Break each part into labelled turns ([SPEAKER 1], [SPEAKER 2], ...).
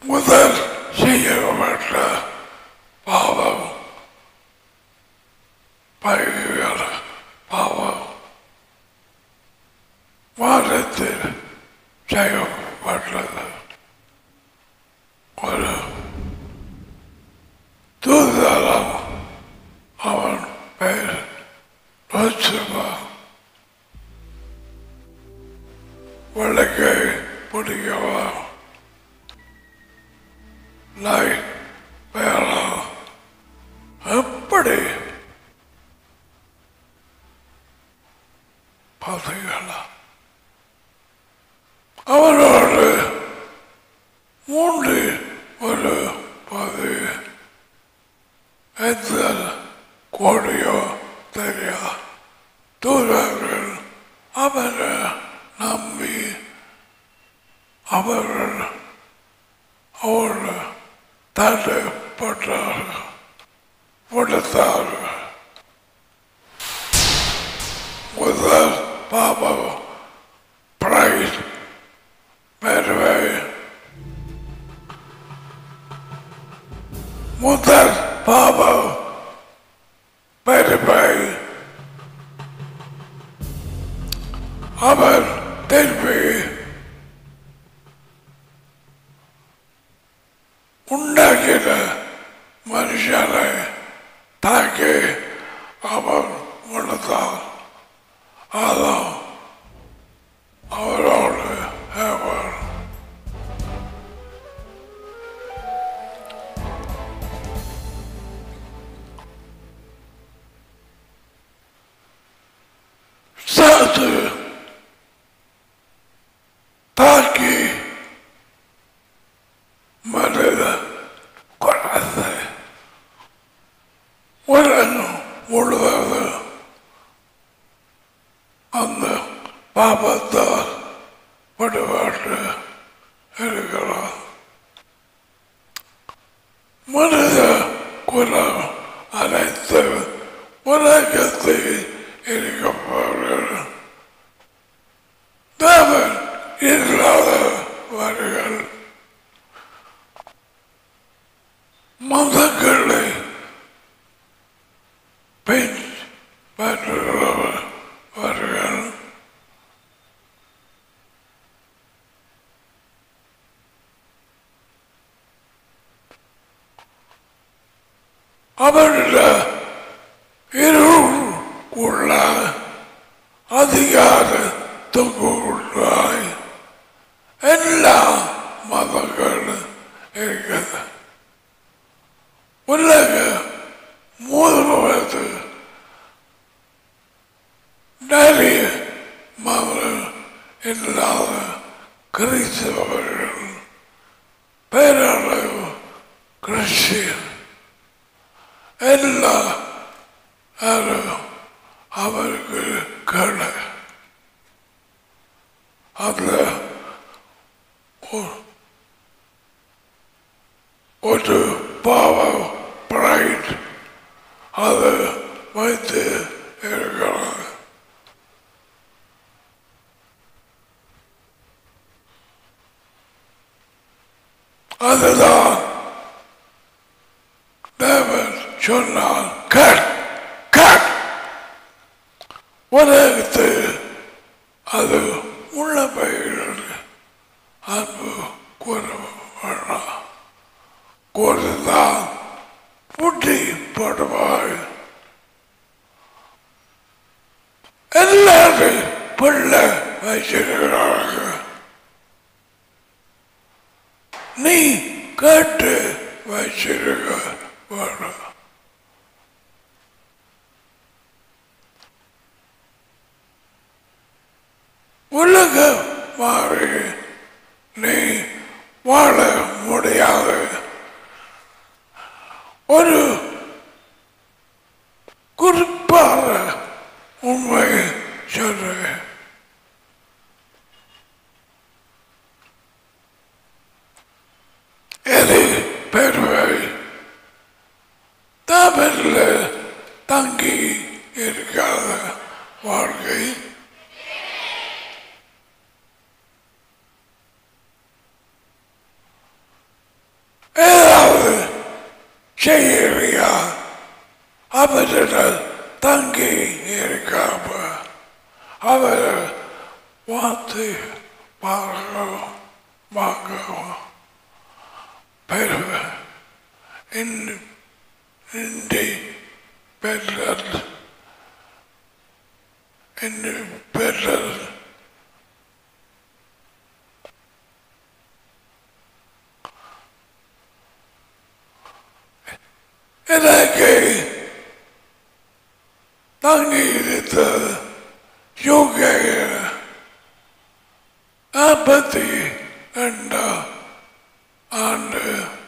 [SPEAKER 1] முதல் செய்யப்பட்ட பாவம் பைகிற பாவம் வாரத்தில் செய்யப்பட்டது ஒரு தூதரம் அவன் பெயர் லட்சுமா வழக்கை பிடிக்கவா லை வேளாம் எப்படி பார்த்தீங்களா அவரோடு மூன்று ஒரு பது எந்த கோடியோ தெரியா தூரர்கள் அவரை நம்பி அவர்கள் அவர்கள் தடுப்பட்டார்கள் கொடுத்தார்கள் முதல் பாபம் பிரைஸ் மேற்வே முதல் பாபம் பெருமை அவர் திரும்பி உண்டாக்கின மனுஷனை தாக்கி அவர் கொடுத்தார் அதான் அவரோடு அவர் சாத்து தாக்கி மனித கொண்டாது உலகம் முழுவது அந்த பாபத்தால் படுபாட்டு இருக்கிறார் மனித குலம் அனைத்து உலகத்தில் இருக்கப்பவர்கள் தேவன் இல்லாதவர்கள் மதங்களை பின் பெற்றுள்ளவர்கள் அவருடைய இருள் உள்ள அதிகார தொகுப்பாய் எல்லா மதங்களும் இருக்குது உலக மூலவது நிறைய மதம் இல்லாத கிறிஸ்தவர்கள் பேரளவு கிறிஸ்டியன் எல்லா யாரும் அவருக்கு கடை அதில் ஒரு பாவம் பிரைட் அதை வைத்து இருக்கிறாங்க அதுதான் தேவன் சொன்னார் கட் கட் உலகத்து அது உள்ள பயிர்கள் அன்பு கூற வேண்டாம் கூறுதான் புட்டி போடுவாள் எல்லாரும் பிள்ளை வச்சிருக்கிறார்கள் நீ கேட்டு வச்சிருக்க வேணும் உலகம் மாறி நீ வாழ முடியாது ஒரு குறிப்பாக உண்மை சொல்றேன் எது பெருமை தமிழில் தங்கி இருக்காத வாழ்க்கை ஏதாவது செய்யறியா அவரிடம் தங்கி இருக்காம அவர் வார்த்தை பார்க்கவும் வாங்கவும் பெறுவேன் இன்னும் இன்றி பெற்றல் இன்னும் பெற்றல் எனக்கு தங்கி இருந்த யோகையில் நாற்பத்தி ரெண்டாம் ஆண்டு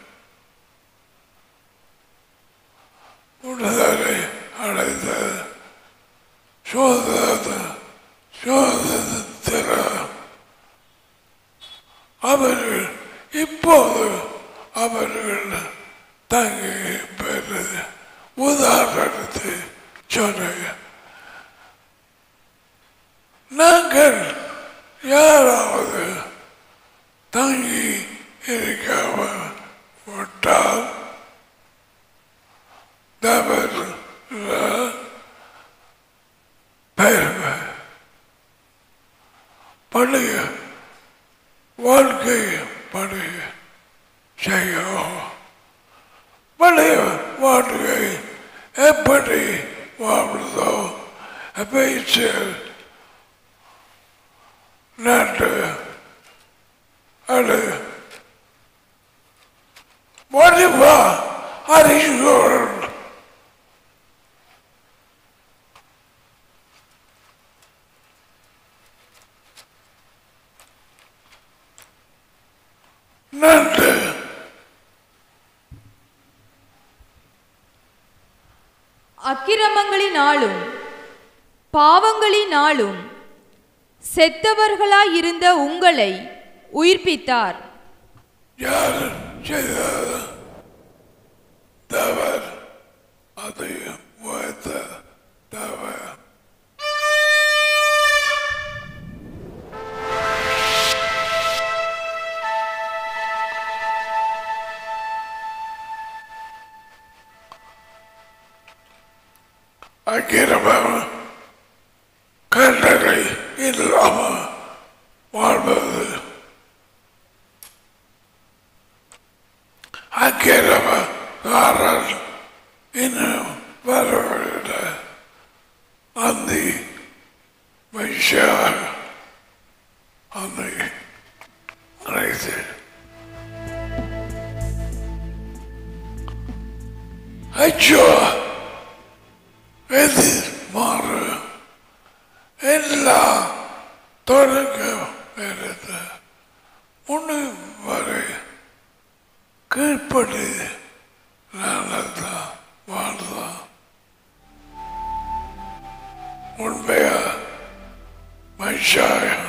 [SPEAKER 1] விடுதலை அடைந்த சோதர சோதர அவர்கள் இப்போது அவர்கள் தங்கி பெறுது உதாரணத்தை சொன்னாங்க நாங்கள் யாராவது தங்கி இருக்காம விட்டால் தவறு பெருமை பழைய வாழ்க்கை பழைய செய்யும் பழைய வாழ்க்கை எப்படி வாழ்ந்தோ பேச்சு நாட்டு அது வடிவா அறிஞர்கள் நன்று
[SPEAKER 2] அக்கிரமங்களினாலும் பாவங்களினாலும் செத்தவர்களாயிருந்த உங்களை உயிர்ப்பித்தார்
[SPEAKER 1] யார் செய்தது தவறு அதை வைத்த தவறு அக்கிரமம் கண்டனை இல்லாமல் வாழ்வது அக்கிரமக்காரன் இன்னும் வரவில்லை அந்தி வைஷா அந்தி அனைத்து அச்சோ எது மாறு எல்லாம் தொடங்க வருது முன்னு வரை கீழ்ப்படி நல்லதான் வாழ்தான் உண்மையா மனுஷாயம்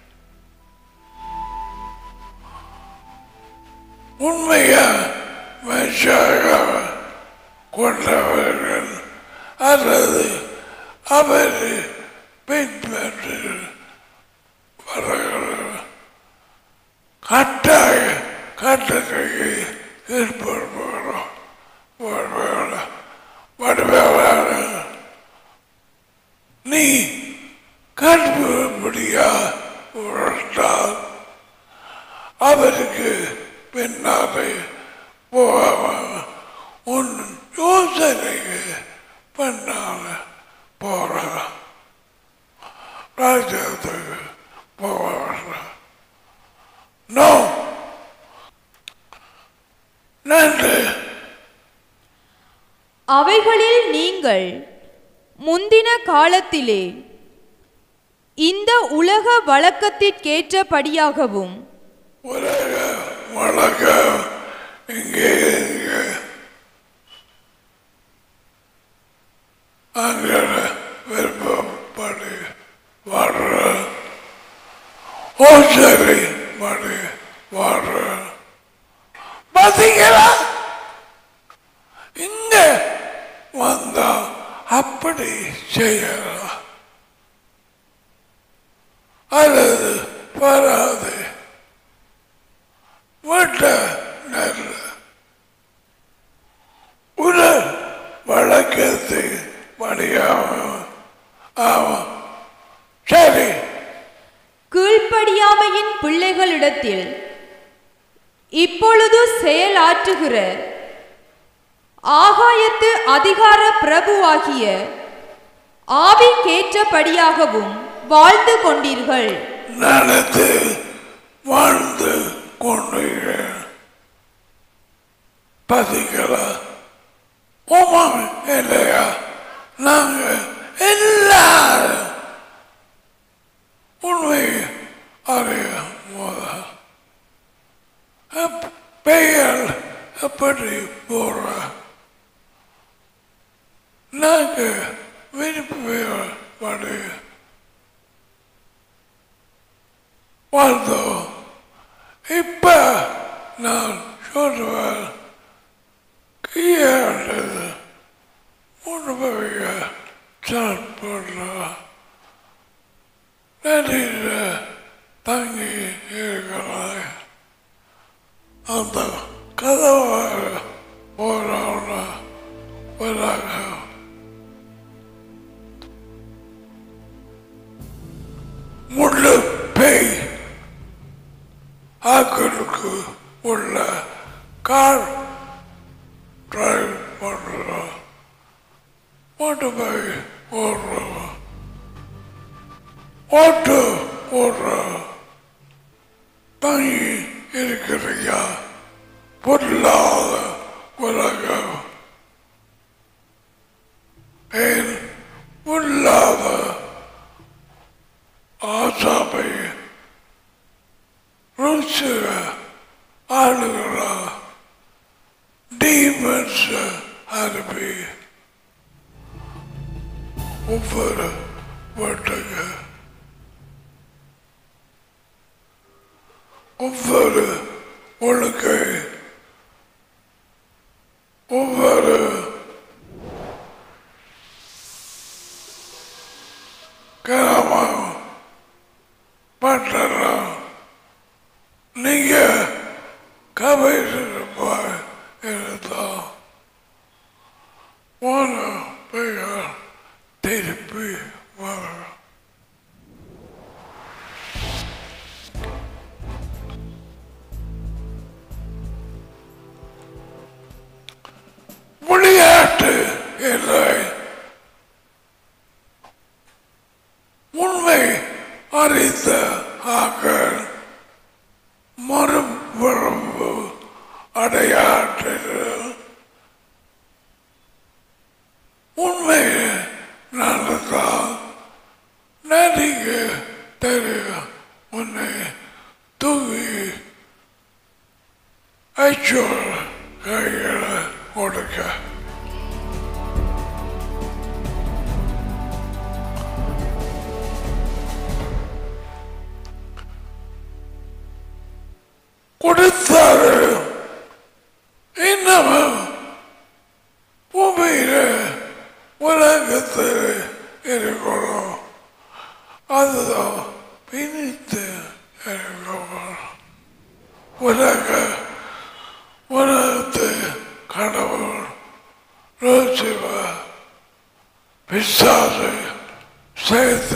[SPEAKER 1] உண்மையா மனுஷாக கொண்டவர்கள் அல்லது அவர் பின்பற்று வருகிறார் கட்டாய கட்டளைக்கு ஏற்படுவோம் வடுவேல நீ கண்டுபிடியா உழைத்தால் அவருக்கு பின்னாலே போகாமல் உன் யோசனைக்கு பின்னால போற ராஜ்யத்துக்கு போவாங்க நோ நன்றி
[SPEAKER 2] அவைகளில் நீங்கள் முந்தின காலத்திலே இந்த உலக வழக்கத்திற்கேற்றபடியாகவும்
[SPEAKER 1] உலக வழக்கம் இங்கே இங்கே அங்கே விருப்பப்படி வர்ற ஓசரி படி வர்ற பார்த்தீங்களா இங்க வந்தா அப்படி செய்யலாம் அல்லது வராது வீட்டை நல்ல
[SPEAKER 2] இவர்களிடத்தில் இப்பொழுது செயலாற்றுகிற ஆகாயத்து அதிகார பிரபுவாகிய ஆவிக்கேற்றபடியாகவும் வாழ்ந்து கொண்டீர்கள்
[SPEAKER 1] நடந்து வாழ்ந்து கொண்டிருக்கிறேன் பதிகளா உமாம் இல்லையா நாங்க எல்லாரும் உண்மை அறிய முதல் அப்- பெயர் எப்படி போற நாங்க விருப்பப்படி வாழ்ந்தோம் இப்ப நான் சொல்லுவேன் கையாண்டது உணவைய சாப்பிட்ற நதியில் தங்கி இருக்கிறாய் அந்த கதவை போறவன வராங்க முள்ளு பேய் ஆக்களுக்கு உள்ள கார் டிரைவ் பண்ணுறோம் மோட்டர் பைக் ஓடுறோம் ஓட்டு ஓடுறோம் தங்கி இருக்கிறையா பொருளாத உலகம் ஏன் பொருளாத ஆசாமை ருசிக ஆளுகளா டீமன்ஸ் அனுப்பி ஒவ்வொரு வட்டங்க ஒவ்வொரு ஒழுக்கை ஒவ்வொரு கிராமம் பட்டணம் நீங்க கபைசிருப்பாய் இருந்தால் போன பெயர் திருப்பி வரும் விளையாட்டு இல்லை உண்மை அறிந்த ஆக்கள் மறுபுறம்பு அடையாற்றில் உண்மை நடந்தால் நதிக்கு தெரியும் உன்னை தூக்கி ஐச்சோர் கைகளை கொடுக்க கொடுத்தாரு இன்னமும் பூமியில உலகத்தில் இருக்கணும் அதுதான் பிணித்து இருக்கணும் உலக உலகத்து கடவுள் ரோசிவ பிசாசு சேர்த்த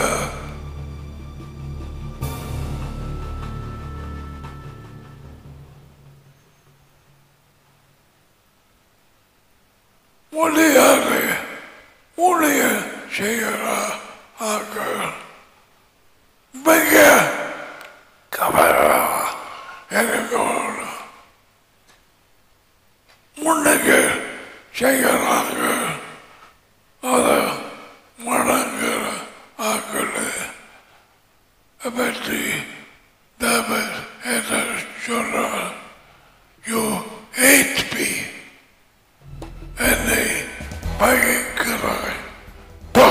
[SPEAKER 1] மொழியாக ஊழிய செய்கிற ஆக்கள் மிக கவனமாக இருக்கணும் முன்னுக்கு செய்கிறாங்க அதை மடங்குற ஆக்கள் பற்றி தபர் என்ன சொல்றார் யூ ஹேட் மீ என்னை பகைக்கிறாய் போ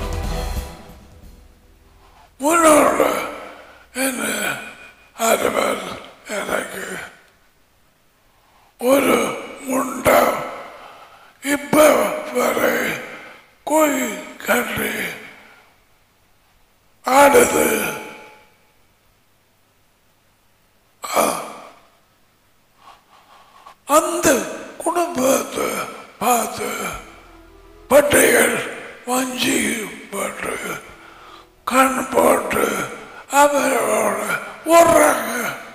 [SPEAKER 1] உன்னோட என்ன அறிவர் எனக்கு ஒரு முண்டா இப்ப வரை கோயில் கட்டி ஆடுது ஆ- அந்த குடும்பத்தை பார்த்து பட்டைகள் வஞ்சி போட்டு கண் போட்டு அவரோட விடுறாங்க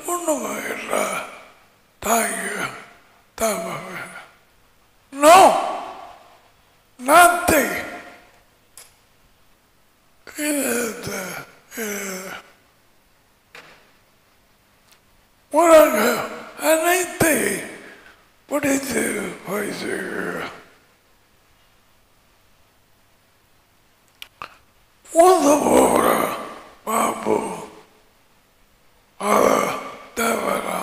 [SPEAKER 1] ஒண்ணுமே இல்லை தாங்க தவறு நோ nothing இது இது உலக அனைத்தை பிடித்து வைத்து உதவுற பாபு அத தவறா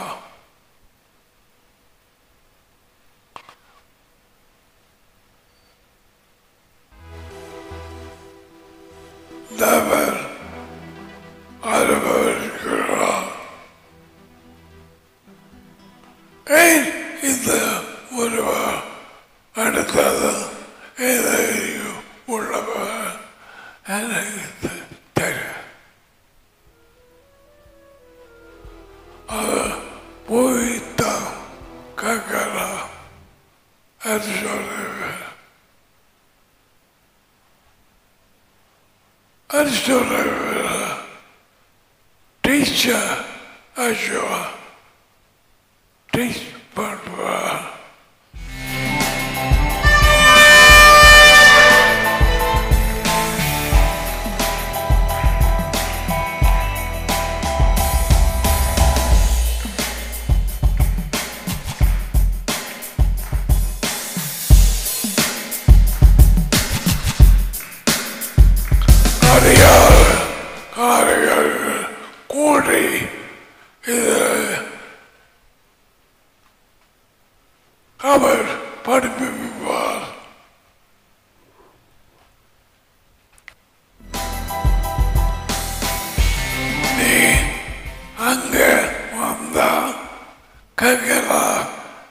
[SPEAKER 1] தவறு அனுபவிக்கிறார் ஏன் இந்த ஒருவர் அடுத்தது எதையும் உள்ளவர் எனக்கு தெரியும் அவர் போய்த்தான் கேட்கலாம் அது சொல்லுவேன் அது சொல்லுவேன் டீச்சர் ஐயோ டீச் பண்ணுவார் அறியாத காரியங்கள் கூடி இது அவர் படிப்பிப்பார் நீ அங்க வந்தா கேட்கலாம்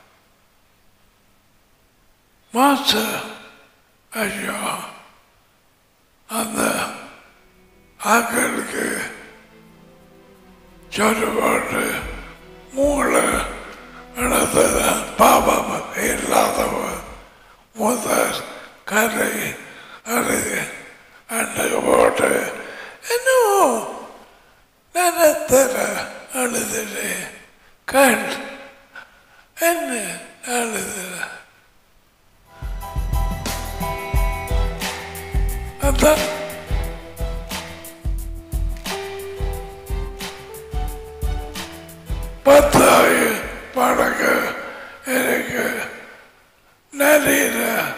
[SPEAKER 1] மாஸ்டர் ஐயோ அந்த ஆக்களுக்கு சொல்லுவாடு மூளை இடத்துல பாபம் இல்லாதவன் முதல் கரை அருகு அன்னைக்கு போட்டு இன்னும் நிலத்தில் அழுதுடு கண் என்ன அழுதுல அதான் பத்தாயிரம் மடங்கு எனக்கு நிறைய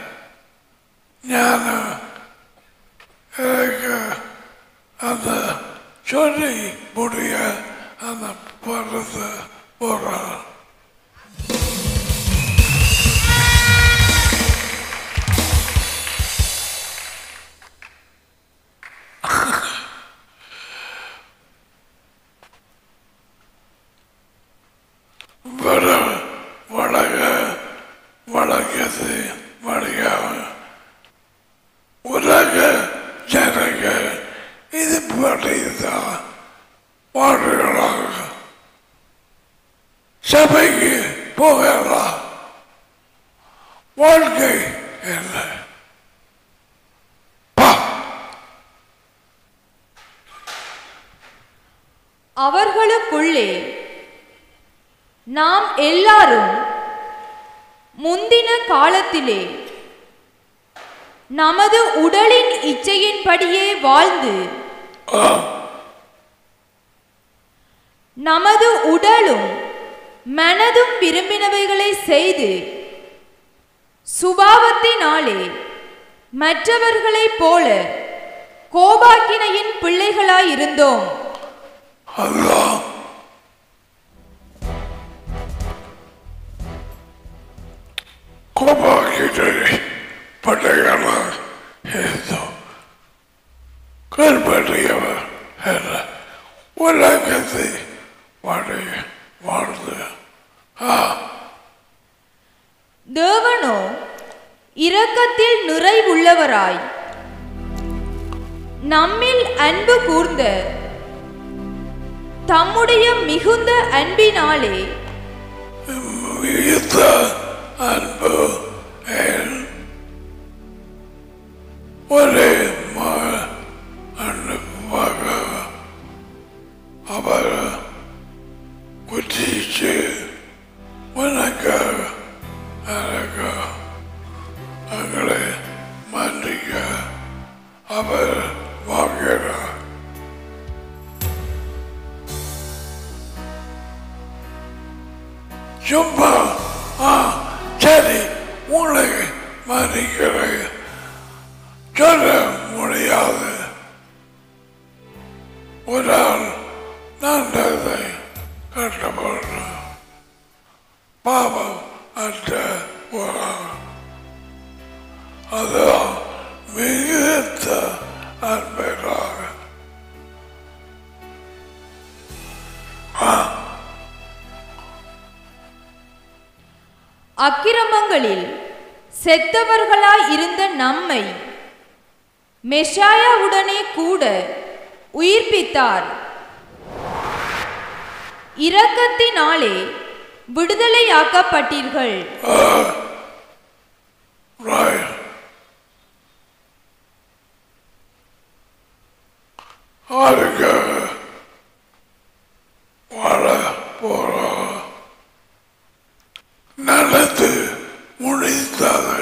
[SPEAKER 1] ஞானம் எனக்கு அந்த சொல்லி முடிய அந்த படத்தை போகிறான் வட வடக வடக்கது வடகாம உலக ஜனங்க இது படிதான் வாழ்கிறாங்க சபைக்கு போகலாம் வாழ்க்கை இல்லை பா
[SPEAKER 2] அவர்களுக்குள்ளே நாம் எல்லாரும் முந்தின காலத்திலே நமது உடலின் இச்சையின்படியே வாழ்ந்து நமது உடலும் மனதும் விரும்பினவைகளை செய்து சுபாவத்தினாலே மற்றவர்களைப் போல கோபாக்கினையின் பிள்ளைகளாயிருந்தோம்
[SPEAKER 1] அல்லாஹ் கோபாக்கிட்டே பட்டையெல்லாம் இருந்தோம் கல்பற்றியவர் என்ற உலகத்தை வாழ வாழ்ந்து ஆ
[SPEAKER 2] தேவனோ இரக்கத்தில் நிறைவுள்ளவராய் நம்மில் அன்பு கூர்ந்த தம்முடைய மிகுந்த அன்பினாலே
[SPEAKER 1] மிகுந்த அன்பு என் ஒரே மகள் அன்புமாக அவர் புத்திச்சு வணக்கம் வணக்கம் எங்களை மன்னிக்க அவர் வாங்கிறார் சும்மா ஆ சரி உங்களை மன்னிக்கிறேன் சொல்ல முடியாது ஒரு ஆள் நல்லதை கஷ்டப்படுற பாவம் அற்ற ஒரு ஆள் அதுதான் மிகுத்த அன்பராக
[SPEAKER 2] அக்கிரமங்களில் செத்தவர்களாய் இருந்த நம்மை மெஷாயாவுடனே கூட உயிர்ப்பித்தார் இரக்கத்தினாலே விடுதலையாக்கப்பட்டீர்கள்
[SPEAKER 1] right அதுக்காக வாழ போறோம் நல்லது முடிந்தது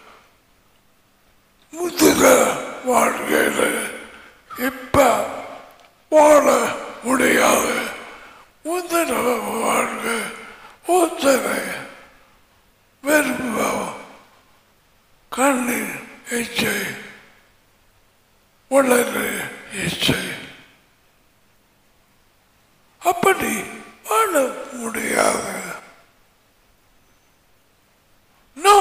[SPEAKER 1] முதுக வாழ்க்கையில் இப்ப வாழ முடியாது முந்தின வாழ்க்கை ஒத்தனை விரும்பும் கண்ணின் இச்சை உடனே இச்சை அப்படி வாழ முடியாது நோ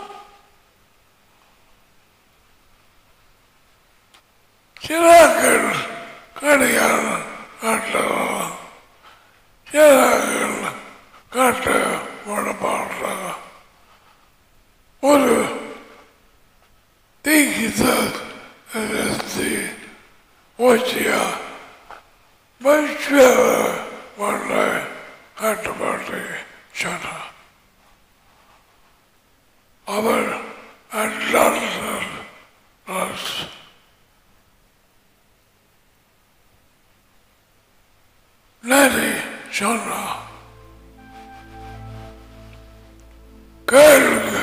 [SPEAKER 1] சிறாக்கள் கடிகாரம் காட்டலாம் சிறாக்கள் காட்ட விடமாட்டாங்க ஒரு தீக்கிதான் ரசி ஓச்சியா வைஷ்ய பண்ண காட்டுப்பாட்டு சொன்னார் அவர் அல்லாதர் நரி சொன்னா கேளுங்க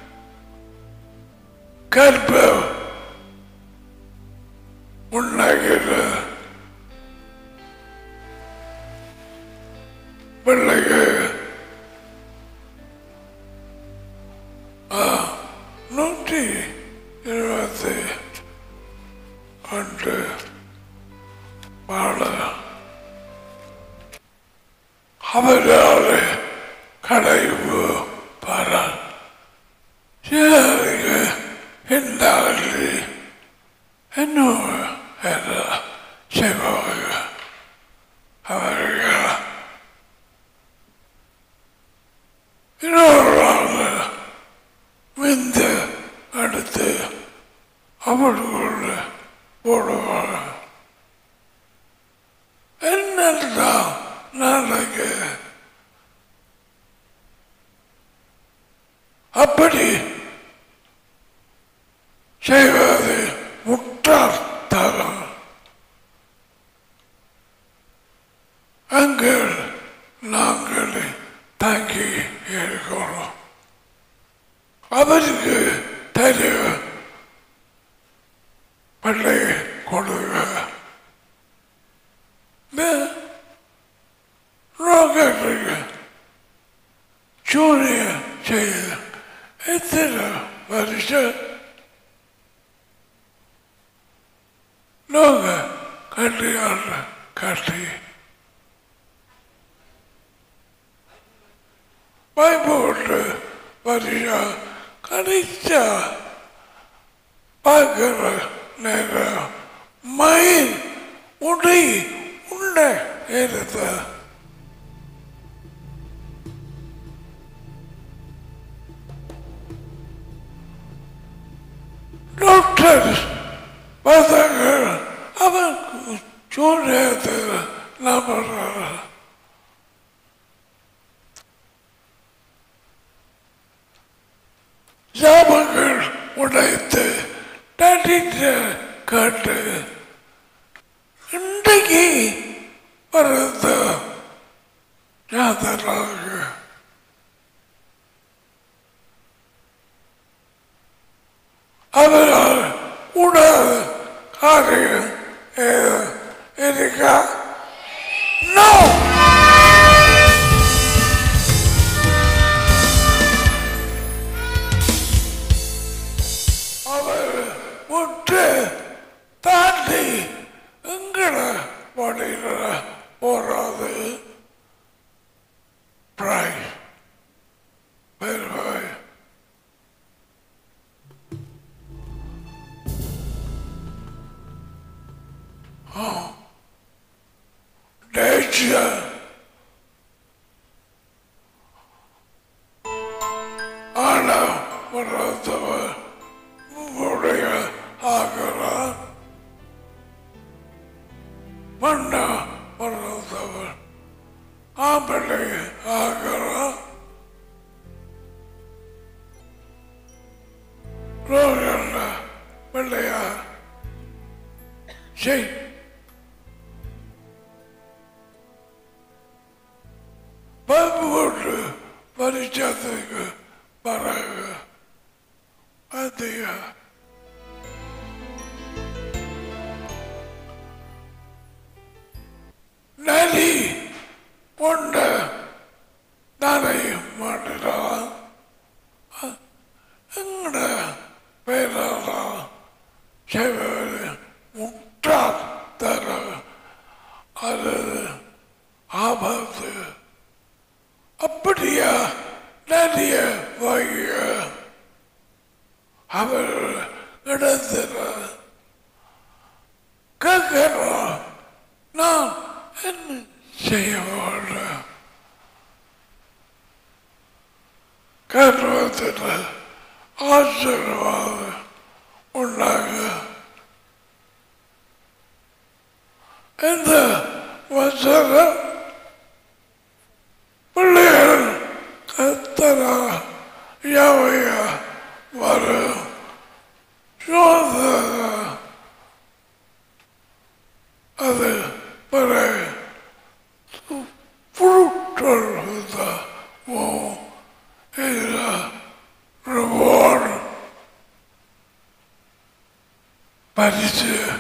[SPEAKER 1] கற்ப உண்டாகிற பிள்ளைக்கு ஆ, நூற்றி இருபத்தி ஒன்று பாட அவரால் கடைவு பாரான் சிலருக்கு என்னாலே என்னோட என்ன செய்வாங்க அவர்கள் இன்னொரு ஆள் விந்து எடுத்து அவர்களுக்குள்ள போடுவாங்க என்னெல்லாம் நாளைக்கு அப்படி செய்வது முட்டாள்தனம் அங்கே நாங்கள் தங்கி இருக்கிறோம் அவருக்கு தெரியும் பிள்ளை கொடுங்க ரோகத்துக்கு சூரிய செய்து எத்தனை வருஷம் லோக கட்டியால் கட்டி பயப்பட்டு வருஷம் கடிச்சா பார்க்கிற நேரம் மயில் உடை உள்ள எடுத்த டாக்டர் பார்த்தாங்க அவன் சூழ்நிலை நம்புறாங்க ஜாபங்கள் உடைத்து நடித்த காட்டு இன்றைக்கு வருது ஞாபகம் அதனாக அதனால் உணவு காரியம் ஏதோ இருக்கா நோ அவர் விட்டு தாண்டி எங்கட வழியில போறாது பிராய் பெருவாய் nature ஆனா வராதவர் உடைய ஆகிறார் மண்ணா வராதவர் ஆம்பளை ஆகிறார் ரோகல்ல பிள்ளையா செய் பம்பு கொண்டு பரிச்சத்துக்கு வராங்க அதிக நலி கொண்ட நனையும் மாட்டினான் எங்கட பேரெல்லாம் செய்வது முட்டாள் தர அல்லது ஆபத்து அப்படியா நிறைய வகைய அவர் இடத்துல கேட்கிறோம் நான் என்ன செய்ய வேண்டும் கர்வத்தில் ஆசீர்வாதம் உண்டாக இந்த வசனம் பிள்ளைகள் கத்தரா யாவையா வரும் சோதனை அது பிறகு புழுட்டொழுத ஓ இதில் ரிவார்டு பரிசு